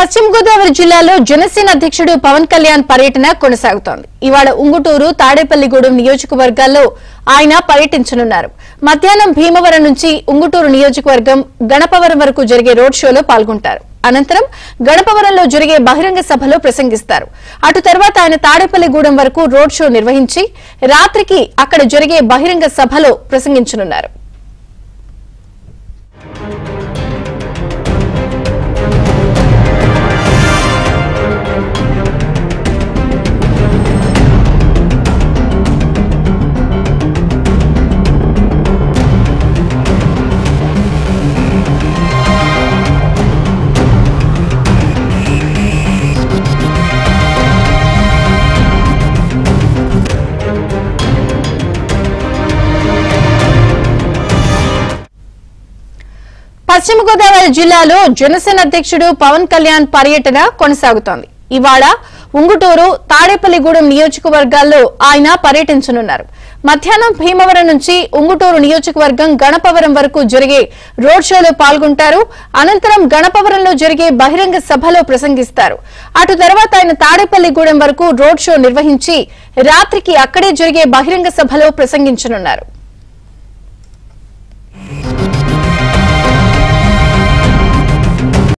పశ్చిమ గోదావరి జిల్లాలో జనసేన అధ్యక్షుడు పవన్ కళ్యాణ్ పర్యటన కొనసాగుతోంది ఇవాళ ఉంగుటూరు తాడేపల్లిగూడెం నియోజకవర్గాల్లో ఆయన పర్యటించనున్నారు మధ్యాహ్నం భీమవరం నుంచి ఉంగుటూరు నియోజకవర్గం గణపవరం వరకు జరిగే రోడ్ షోలో పాల్గొంటారు అనంతరం గణపవరంలో జరిగే బహిరంగ సభలో ప్రసంగిస్తారు అటు తర్వాత ఆయన తాడేపల్లిగూడెం వరకు రోడ్ షో నిర్వహించి రాత్రికి అక్కడ జరిగే బహిరంగ సభలో ప్రసంగించనున్నారు పశ్చిమ గోదావరి జిల్లాలో జనసేన అధ్యక్షుడు పవన్ కళ్యాణ్ పర్యటన కొనసాగుతోంది ఇవాళ ఉంగుటూరు తాడేపల్లిగూడెం నియోజకవర్గాల్లో ఆయన పర్యటించనున్నారు మధ్యాహ్నం భీమవరం నుంచి ఉంగుటూరు నియోజకవర్గం గణపవరం వరకు జరిగే రోడ్ షోలో పాల్గొంటారు అనంతరం గణపవరంలో జరిగే బహిరంగ సభలో ప్రసంగిస్తారు అటు తర్వాత ఆయన తాడేపల్లిగూడెం వరకు రోడ్ షో నిర్వహించి రాత్రికి అక్కడే జరిగే బహిరంగ సభలో ప్రసంగించనున్నారు